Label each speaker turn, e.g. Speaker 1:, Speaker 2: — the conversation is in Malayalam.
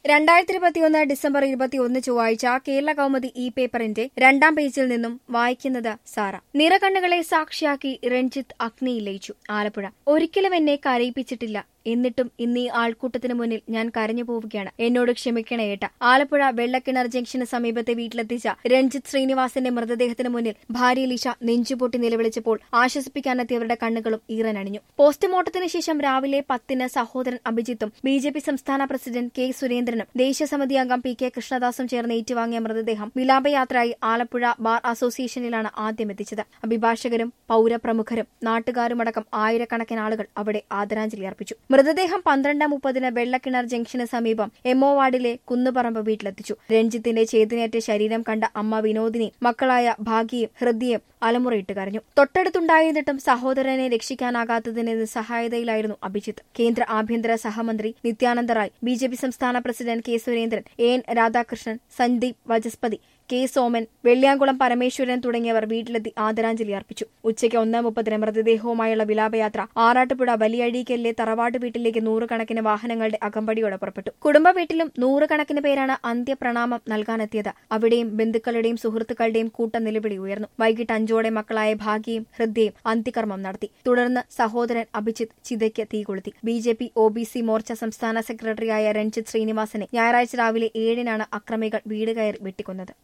Speaker 1: രണ്ടായിരത്തി ഇരുപത്തിയൊന്ന് ഡിസംബർ ഇരുപത്തിയൊന്ന് ചൊവ്വാഴ്ച കേരള കൗമുദി ഇ പേപ്പറിന്റെ രണ്ടാം പേജിൽ നിന്നും വായിക്കുന്നത് സാറ നിറകണ്ണുകളെ സാക്ഷിയാക്കി രഞ്ജിത്ത് അഗ്നിയിൽ ലയിച്ചു ആലപ്പുഴ ഒരിക്കലും എന്നെ കരയിപ്പിച്ചിട്ടില്ല എന്നിട്ടും ഇന്നീ ആൾക്കൂട്ടത്തിന് മുന്നിൽ ഞാൻ കരഞ്ഞു പോവുകയാണ് എന്നോട് ക്ഷമിക്കണേ ഏട്ട ആലപ്പുഴ വെള്ളക്കിണർ ജംഗ്ഷന് സമീപത്തെ വീട്ടിലെത്തിച്ച രഞ്ജിത്ത് ശ്രീനിവാസന്റെ മൃതദേഹത്തിന് മുന്നിൽ ഭാര്യ ലിഷ നെഞ്ചുപൊട്ടി നിലവിളിച്ചപ്പോൾ ആശ്വസിപ്പിക്കാനെത്തിയവരുടെ കണ്ണുകളും ഈറനണിഞ്ഞു പോസ്റ്റ്മോർട്ടത്തിന് ശേഷം രാവിലെ പത്തിന് സഹോദരൻ അഭിജിത്തും ബി ജെ പി സംസ്ഥാന പ്രസിഡന്റ് കെ സുരേന്ദ്രനും ദേശീയസമിതി അംഗം പി കെ കൃഷ്ണദാസും ചേർന്ന് ഏറ്റുവാങ്ങിയ മൃതദേഹം വിലാപയാത്രയായി ആലപ്പുഴ ബാർ അസോസിയേഷനിലാണ് ആദ്യം എത്തിച്ചത് അഭിഭാഷകരും പൌരപ്രമുഖരും നാട്ടുകാരുമടക്കം ആയിരക്കണക്കിന് ആളുകൾ അവിടെ ആദരാഞ്ജലി അർപ്പിച്ചു മൃതദേഹം പന്ത്രണ്ട് മുപ്പതിന് വെള്ളക്കിണർ ജംഗ്ഷന് സമീപം എംഒ വാർഡിലെ കുന്നുപറമ്പ് വീട്ടിലെത്തിച്ചു രഞ്ജിത്തിന്റെ ചേതനയേറ്റ ശരീരം കണ്ട അമ്മ വിനോദിനി മക്കളായ ഭാഗ്യയും ഹൃദയം അലമുറയിട്ട് കരഞ്ഞു തൊട്ടടുത്തുണ്ടായിരുന്നിട്ടും സഹോദരനെ രക്ഷിക്കാനാകാത്തതിന് നിസ്സഹായതയിലായിരുന്നു അഭിജിത്ത് കേന്ദ്ര ആഭ്യന്തര സഹമന്ത്രി Nityananda Rai B J P സംസ്ഥാന president K Surendran A N Radhakrishnan Sandeep Vachaspati K Soman Velliyankulam Parameswaran തുടങ്ങിയവർ വീട്ടിലെത്തി ആദരാഞ്ജലി അർപ്പിച്ചു ഉച്ചയ്ക്ക് ഒന്ന് മുപ്പതിന് മൃതദേഹവുമായുള്ള വിലാപയാത്ര ആറാട്ടുപുഴ വലിയഴീക്കലിലെ തറവാട്ട് വീട്ടിലേക്ക് നൂറുകണക്കിന് വാഹനങ്ങളുടെ അകമ്പടിയോടെ പുറപ്പെട്ടു കുടുംബ വീട്ടിലും നൂറുകണക്കിന് പേരാണ് അന്ത്യപ്രണാമം നൽകാനെത്തിയത് അവിടെയും ബന്ധുക്കളുടെയും സുഹൃത്തുക്കളുടെയും കൂട്ട നിലവിളി ഉയർന്നു വൈകിട്ട് അഞ്ചോടെ മക്കളായ ഭാഗ്യയും ഹൃദയം അന്ത്യകർമ്മം നടത്തി തുടർന്ന് സഹോദരൻ അഭിജിത്ത് ചിതയ്ക്ക് തീ കൊളുത്തി B J P O B C Morcha സംസ്ഥാന സെക്രട്ടറിയായ രഞ്ജിത്ത് ശ്രീനിവാസനെ ഞായറാഴ്ച രാവിലെ ഏഴിനാണ് അക്രമികൾ വീട് കയറി വെട്ടിക്കൊന്നത്